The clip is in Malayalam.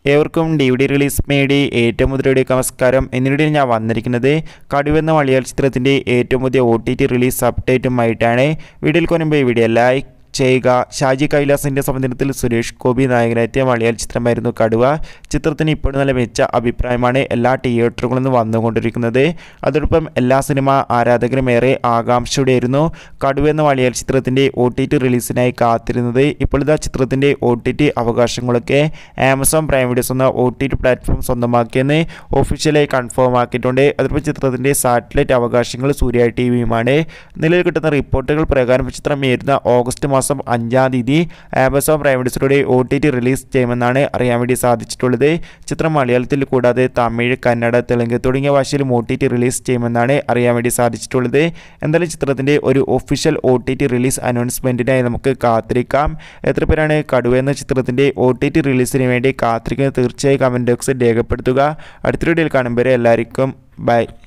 ഏവർക്കും ഡി വി ഡി റിലീസ് മേടി ഏറ്റവും മുതലയുടെ നമസ്കാരം എന്നിവിടെ ഞാൻ വന്നിരിക്കുന്നത് കടുവെന്ന മലയാള ചിത്രത്തിൻ്റെ ഏറ്റവും പുതിയ ഒ ടി ടി റിലീസ് അപ്ഡേറ്റുമായിട്ടാണ് വീഡിയോയിൽ കൊനുമ്പോൾ വീഡിയോ ലൈക്ക് ചെയ്യുക ഷാജി കൈലാസിൻ്റെ സംബന്ധത്തിൽ സുരേഷ് ഗോപി നായകനെത്തിയ മലയാള ചിത്രമായിരുന്നു കടുവ ചിത്രത്തിന് ഇപ്പോൾ നല്ല മെച്ച അഭിപ്രായമാണ് എല്ലാ തിയേറ്ററുകളിൽ നിന്ന് വന്നുകൊണ്ടിരിക്കുന്നത് അതോടൊപ്പം എല്ലാ സിനിമ ആരാധകരും ഏറെ ആകാംക്ഷയോടെയായിരുന്നു കടുവ എന്ന മലയാള ചിത്രത്തിൻ്റെ ഒ ടി ടി റിലീസിനായി കാത്തിരുന്നത് ഇപ്പോൾ ഇതാ ചിത്രത്തിൻ്റെ ഒ ടി ടി അവകാശങ്ങളൊക്കെ ആമസോൺ പ്രൈം വീഡിയോസ് എന്ന ഒ ടി ടി പ്ലാറ്റ്ഫോം സ്വന്തമാക്കിയെന്ന് ഒഫീഷ്യലായി കൺഫേം ആക്കിയിട്ടുണ്ട് അതോടൊപ്പം ചിത്രത്തിൻ്റെ സാറ്റലൈറ്റ് അവകാശങ്ങൾ സൂര്യ ടി വിയുമാണ് നിലവിൽ കിട്ടുന്ന റിപ്പോർട്ടുകൾ പ്രകാരം ചിത്രം വരുന്ന ഓഗസ്റ്റ് മാസം അഞ്ചാം തീയതി ആമസോൺ പ്രൈം വീഡിയോസിലൂടെ ഒ ടി ടി റിലീസ് ചെയ്യുമെന്നാണ് അറിയാൻ വേണ്ടി സാധിച്ചിട്ടുള്ളത് ചിത്രം മലയാളത്തിൽ കൂടാതെ തമിഴ് കന്നഡ തെലുങ്ക് തുടങ്ങിയ ഭാഷയിലും ഒ ടി ടി റിലീസ് ചെയ്യുമെന്നാണ് അറിയാൻ വേണ്ടി സാധിച്ചിട്ടുള്ളത് എന്തായാലും ചിത്രത്തിൻ്റെ ഒരു official O T T release അനൗൺസ്മെൻറ്റിനായി നമുക്ക് കാത്തിരിക്കാം എത്ര പേരാണ് കടുവ എന്ന ചിത്രത്തിൻ്റെ ഒ ടി ടി റിലീസിന് വേണ്ടി കാത്തിരിക്കുന്നത് തീർച്ചയായും കമൻറ്റ് ബോക്സിൽ രേഖപ്പെടുത്തുക അടുത്ത വീഡിയോയിൽ കാണുമ്പോൾ എല്ലാവർക്കും ബൈ